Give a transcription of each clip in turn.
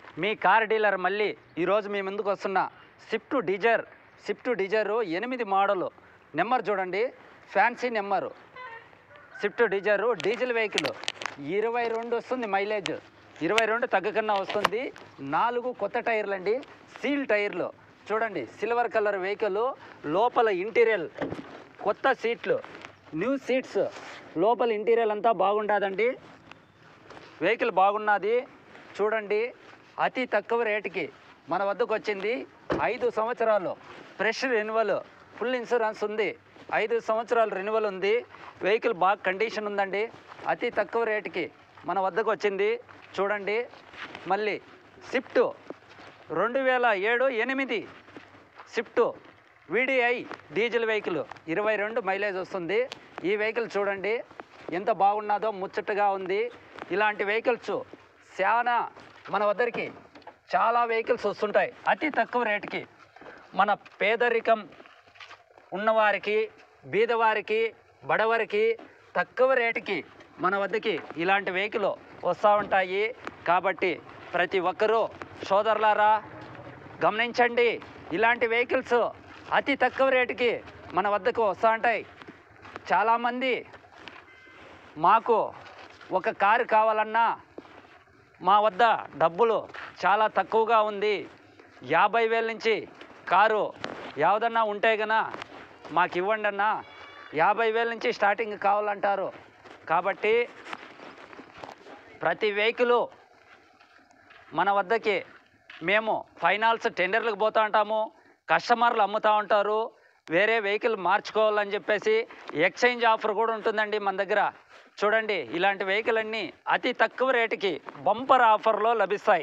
మీ car dealer మళ్ళీ ఈరోజు మీ ముందుకు వస్తున్న స్విఫ్ట్ డిజైర్ స్విఫ్ట్ డిజైర్ ఎనిమిది మోడలు నెంబర్ చూడండి fancy number Swift Dzire diesel vehicle ఇరవై రెండు వస్తుంది మైలేజ్ ఇరవై రెండు తగ్గకన్నా వస్తుంది నాలుగు కొత్త టైర్లు అండి సీల్ టైర్లు చూడండి సిల్వర్ కలర్ వెహికల్ లోపల ఇంటీరియల్ కొత్త సీట్లు న్యూ సీట్స్ లోపల ఇంటీరియల్ అంతా బాగుండదండి వెహికల్ బాగున్నది చూడండి అతి తక్కువ రేటుకి మన వద్దకు వచ్చింది ఐదు సంవత్సరాలు ఫ్రెష్ రెన్యువల్ ఫుల్ ఇన్సూరెన్స్ ఉంది ఐదు సంవత్సరాలు రెన్యువల్ ఉంది వెహికల్ బాగా కండిషన్ ఉందండి అతి తక్కువ రేటుకి మన వద్దకు వచ్చింది చూడండి మళ్ళీ స్విఫ్ట్ రెండు వేల ఏడు ఎనిమిది స్విఫ్ట్ వీడిఐ డీజిల్ వెహికల్ ఇరవై రెండు మైలేజ్ వస్తుంది ఈ వెహికల్ చూడండి ఎంత బాగున్నదో ముచ్చటగా ఉంది ఇలాంటి వెహికల్స్ చాలా మన వద్దరికి చాలా వెహికల్స్ వస్తుంటాయి అతి తక్కువ రేటుకి మన పేదరికం ఉన్నవారికి బీదవారికి బడవారికి తక్కువ రేటుకి మన వద్దకి ఇలాంటి వెహికల్ వస్తూ ఉంటాయి కాబట్టి ప్రతి ఒక్కరూ సోదరులారా గమనించండి ఇలాంటి వెహికల్స్ అతి తక్కువ రేటుకి మన వద్దకు వస్తూ ఉంటాయి చాలామంది మాకు ఒక కారు కావాలన్నా మా వద్ద డబ్బులు చాలా తక్కువగా ఉంది యాభై వేల నుంచి కారు యావదన్నా ఉంటే గన మాకు ఇవ్వండి అన్న యాభై వేల నుంచి స్టార్టింగ్ కావాలంటారు కాబట్టి ప్రతి వెహికల్ మన వద్దకి మేము ఫైనాన్స్ టెండర్లకు పోతూ ఉంటాము కస్టమర్లు అమ్ముతూ ఉంటారు వేరే వెహికల్ మార్చుకోవాలని చెప్పేసి ఎక్స్చేంజ్ ఆఫర్ కూడా ఉంటుందండి మన దగ్గర చూడండి ఇలాంటి వెహికల్ అన్నీ అతి తక్కువ రేటుకి బంపర్ ఆఫర్లో లభిస్తాయి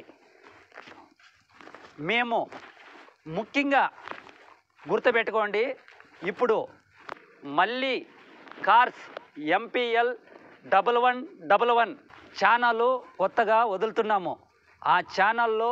మేము ముఖ్యంగా గుర్తుపెట్టుకోండి ఇప్పుడు మళ్ళీ cars MPL double one double one channel కొత్తగా వదులుతున్నాము ఆ ఛానల్లో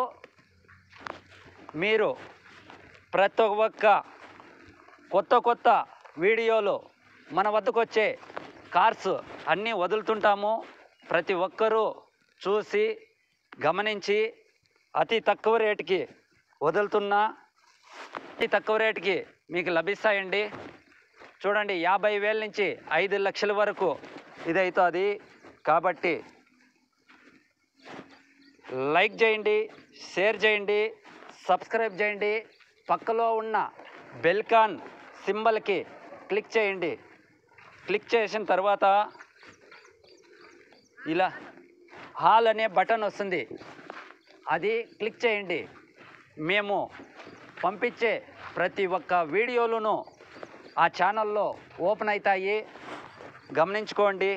మీరు ప్రతి ఒక్క కొత్త కొత్త వీడియోలు మన వద్దకు వచ్చే కార్స్ అన్నీ వదులుతుంటాము ప్రతి ఒక్కరూ చూసి గమనించి అతి తక్కువ రేటుకి వదులుతున్నా అతి తక్కువ రేటుకి మీకు లభిస్తాయండి చూడండి యాభై వేల నుంచి ఐదు లక్షల వరకు ఇదవుతుంది కాబట్టి లైక్ చేయండి షేర్ చేయండి సబ్స్క్రైబ్ చేయండి పక్కలో ఉన్న బెల్కాన్ సింబల్కి క్లిక్ చేయండి క్లిక్ చేసిన తర్వాత ఇలా హాల్ అనే బటన్ వస్తుంది అది క్లిక్ చేయండి మేము పంపించే ప్రతి ఒక్క వీడియోలను ఆ ఛానల్లో ఓపెన్ అవుతాయి గమనించుకోండి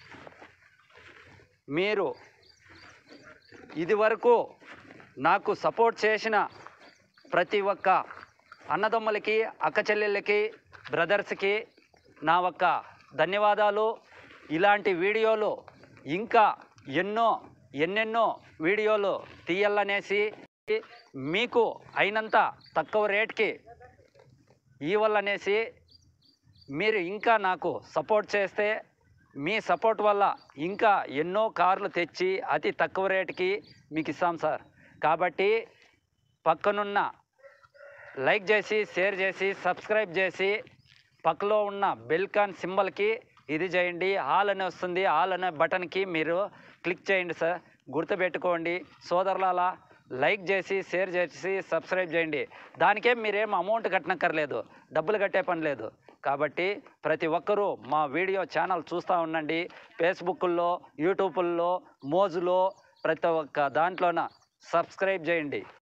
మీరు ఇదివరకు నాకు సపోర్ట్ చేసిన ప్రతి ఒక్క అన్నదమ్ములకి అక్క చెల్లెళ్ళకి బ్రదర్స్కి నా ఒక్క ధన్యవాదాలు ఇలాంటి వీడియోలు ఇంకా ఎన్నో ఎన్నెన్నో వీడియోలు తీయాలనేసి మీకు అయినంత తక్కువ రేట్కి ఇవ్వాలనేసి మీరు ఇంకా నాకు సపోర్ట్ చేస్తే మీ సపోర్ట్ వల్ల ఇంకా ఎన్నో కార్లు తెచ్చి అతి తక్కువ రేటుకి మీకు ఇస్తాం సార్ కాబట్టి పక్కనున్న లైక్ చేసి షేర్ చేసి సబ్స్క్రైబ్ చేసి పక్కలో ఉన్న బెల్కాన్ సింబల్కి ఇది చేయండి ఆల్ అని వస్తుంది ఆల్ అనే బటన్కి మీరు క్లిక్ చేయండి సార్ గుర్తుపెట్టుకోండి సోదరులాల లైక్ చేసి షేర్ చేసి సబ్స్క్రైబ్ చేయండి దానికేం మీరేం అమౌంట్ కట్టనక్కర్లేదు డబ్బులు కట్టే పని లేదు కాబట్టి ప్రతి ఒక్కరూ మా వీడియో ఛానల్ చూస్తూ ఉండండి ఫేస్బుక్లో యూట్యూబ్లో మోజులో ప్రతి ఒక్క దాంట్లోన సబ్స్క్రైబ్ చేయండి